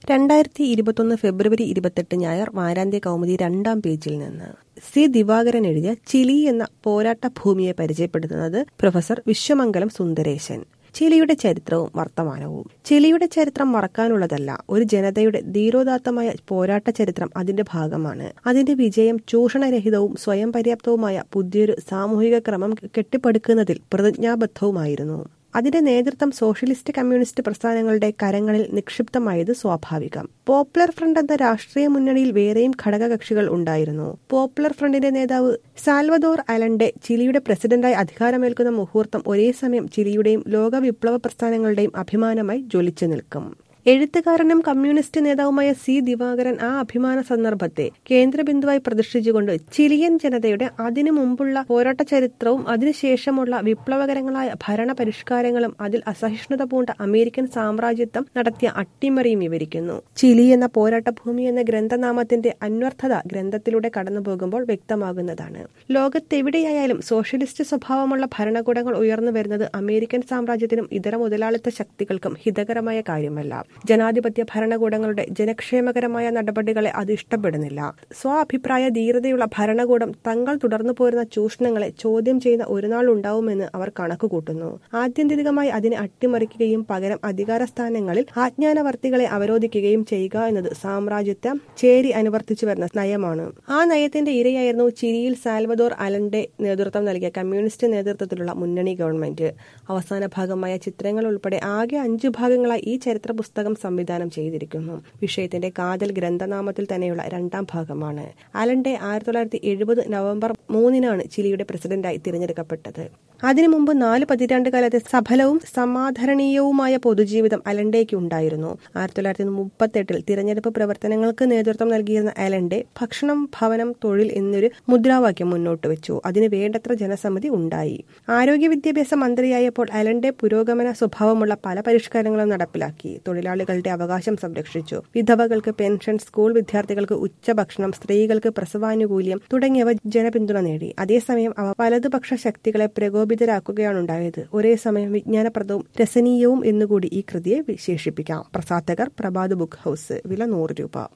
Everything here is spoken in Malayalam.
രണ്ടായിരത്തി ഇരുപത്തൊന്ന് ഫെബ്രുവരി ഇരുപത്തെട്ട് ഞായർ വാരാന്ത്യ കൗമുദി രണ്ടാം പേജിൽ നിന്ന് സി ദിവാകരൻ എഴുതിയ ചിലി എന്ന പോരാട്ട ഭൂമിയെ പരിചയപ്പെടുത്തുന്നത് പ്രൊഫസർ വിശ്വമംഗലം സുന്ദരേശൻ ചിലിയുടെ ചരിത്രവും വർത്തമാനവും ചിലിയുടെ ചരിത്രം മറക്കാനുള്ളതല്ല ഒരു ജനതയുടെ ധീരോദാത്തമായ പോരാട്ട ചരിത്രം അതിന്റെ ഭാഗമാണ് അതിന്റെ വിജയം ചൂഷണരഹിതവും സ്വയം പര്യാപ്തവുമായ പുതിയൊരു സാമൂഹിക ക്രമം കെട്ടിപ്പടുക്കുന്നതിൽ പ്രതിജ്ഞാബദ്ധവുമായിരുന്നു അതിന്റെ നേതൃത്വം സോഷ്യലിസ്റ്റ് കമ്മ്യൂണിസ്റ്റ് പ്രസ്ഥാനങ്ങളുടെ കരങ്ങളിൽ നിക്ഷിപ്തമായത് സ്വാഭാവികം പോപ്പുലർ ഫ്രണ്ട് എന്ന രാഷ്ട്രീയ മുന്നണിയിൽ വേറെയും ഘടകകക്ഷികൾ ഉണ്ടായിരുന്നു പോപ്പുലർ ഫ്രണ്ടിന്റെ നേതാവ് സാൽവദോർ അലൻഡെ ചിലിയുടെ പ്രസിഡന്റായി അധികാരമേൽക്കുന്ന മുഹൂർത്തം ഒരേ സമയം ചിലിയുടെയും ലോക വിപ്ലവ പ്രസ്ഥാനങ്ങളുടെയും അഭിമാനമായി ജ്വലിച്ചു നിൽക്കും എഴുത്തുകാരനും കമ്മ്യൂണിസ്റ്റ് നേതാവുമായ സി ദിവാകരൻ ആ അഭിമാന സന്ദർഭത്തെ കേന്ദ്രബിന്ദുവായി പ്രതിഷ്ഠിച്ചുകൊണ്ട് ചിലിയൻ ജനതയുടെ അതിനു മുമ്പുള്ള പോരാട്ട ചരിത്രവും അതിനുശേഷമുള്ള വിപ്ലവകരങ്ങളായ ഭരണ പരിഷ്കാരങ്ങളും അതിൽ അസഹിഷ്ണുത പൂണ്ട അമേരിക്കൻ സാമ്രാജ്യത്വം നടത്തിയ അട്ടിമറിയും വിവരിക്കുന്നു ചിലി എന്ന പോരാട്ട ഭൂമി എന്ന ഗ്രന്ഥനാമത്തിന്റെ അന്വർത്ഥത ഗ്രന്ഥത്തിലൂടെ കടന്നുപോകുമ്പോൾ വ്യക്തമാകുന്നതാണ് ലോകത്തെവിടെയായാലും സോഷ്യലിസ്റ്റ് സ്വഭാവമുള്ള ഭരണകൂടങ്ങൾ ഉയർന്നു വരുന്നത് അമേരിക്കൻ സാമ്രാജ്യത്തിനും ഇതര മുതലാളിത്ത ശക്തികൾക്കും ഹിതകരമായ കാര്യമല്ല ജനാധിപത്യ ഭരണകൂടങ്ങളുടെ ജനക്ഷേമകരമായ നടപടികളെ അത് ഇഷ്ടപ്പെടുന്നില്ല സ്വാഭിപ്രായ ധീരതയുള്ള ഭരണകൂടം തങ്ങൾ തുടർന്നു പോരുന്ന ചൂഷണങ്ങളെ ചോദ്യം ചെയ്യുന്ന ഒരു നാൾ ഉണ്ടാവുമെന്ന് അവർ കണക്കുകൂട്ടുന്നു ആത്യന്തികമായി അതിനെ അട്ടിമറിക്കുകയും പകരം അധികാര സ്ഥാനങ്ങളിൽ ആജ്ഞാനവർത്തികളെ അവരോധിക്കുകയും ചെയ്യുക എന്നത് സാമ്രാജ്യത്വം ചേരി അനുവർത്തിച്ചു വരുന്ന നയമാണ് ആ നയത്തിന്റെ ഇരയായിരുന്നു ചിരിയിൽ സാൽവദോർ അലന്റെ നേതൃത്വം നൽകിയ കമ്മ്യൂണിസ്റ്റ് നേതൃത്വത്തിലുള്ള മുന്നണി ഗവൺമെന്റ് അവസാന ഭാഗമായ ചിത്രങ്ങൾ ഉൾപ്പെടെ ആകെ അഞ്ചു ഭാഗങ്ങളായി ഈ ചരിത്ര പുസ്തകം സംവിധാനം ചെയ്തിരിക്കുന്നു വിഷയത്തിന്റെ കാതൽ ഗ്രന്ഥനാമത്തിൽ തന്നെയുള്ള രണ്ടാം ഭാഗമാണ് അലന്റെ ആയിരത്തി തൊള്ളായിരത്തി എഴുപത് നവംബർ മൂന്നിനാണ് ചിലിയുടെ പ്രസിഡന്റായി തിരഞ്ഞെടുക്കപ്പെട്ടത് അതിനു മുമ്പ് നാല് പതിറ്റാണ്ട് കാലത്തെ സഫലവും സമാധരണീയവുമായ പൊതുജീവിതം അലണ്ടേക്ക് ഉണ്ടായിരുന്നു ആയിരത്തി തൊള്ളായിരത്തി മുപ്പത്തെട്ടിൽ തിരഞ്ഞെടുപ്പ് പ്രവർത്തനങ്ങൾക്ക് നേതൃത്വം നൽകിയിരുന്ന അലൻഡെ ഭക്ഷണം ഭവനം തൊഴിൽ എന്നൊരു മുദ്രാവാക്യം മുന്നോട്ട് വെച്ചു അതിന് വേണ്ടത്ര ജനസമ്മതി ഉണ്ടായി ആരോഗ്യ വിദ്യാഭ്യാസ മന്ത്രിയായപ്പോൾ അലൻഡെ പുരോഗമന സ്വഭാവമുള്ള പല പരിഷ്കാരങ്ങളും നടപ്പിലാക്കി തൊഴിലാളികളുടെ അവകാശം സംരക്ഷിച്ചു വിധവകൾക്ക് പെൻഷൻ സ്കൂൾ വിദ്യാർത്ഥികൾക്ക് ഉച്ചഭക്ഷണം സ്ത്രീകൾക്ക് പ്രസവാനുകൂല്യം തുടങ്ങിയവ ജനപിന്തുണ നേടി അതേസമയം അവ വലതുപക്ഷ ശക്തികളെ പ്രകോപിതരാക്കുകയാണുണ്ടായത് ഒരേ സമയം വിജ്ഞാനപ്രദവും രസനീയവും എന്നുകൂടി ഈ കൃതിയെ വിശേഷിപ്പിക്കാം പ്രസാധകർ പ്രഭാത് ബുക്ക് ഹൌസ് വില നൂറ് രൂപ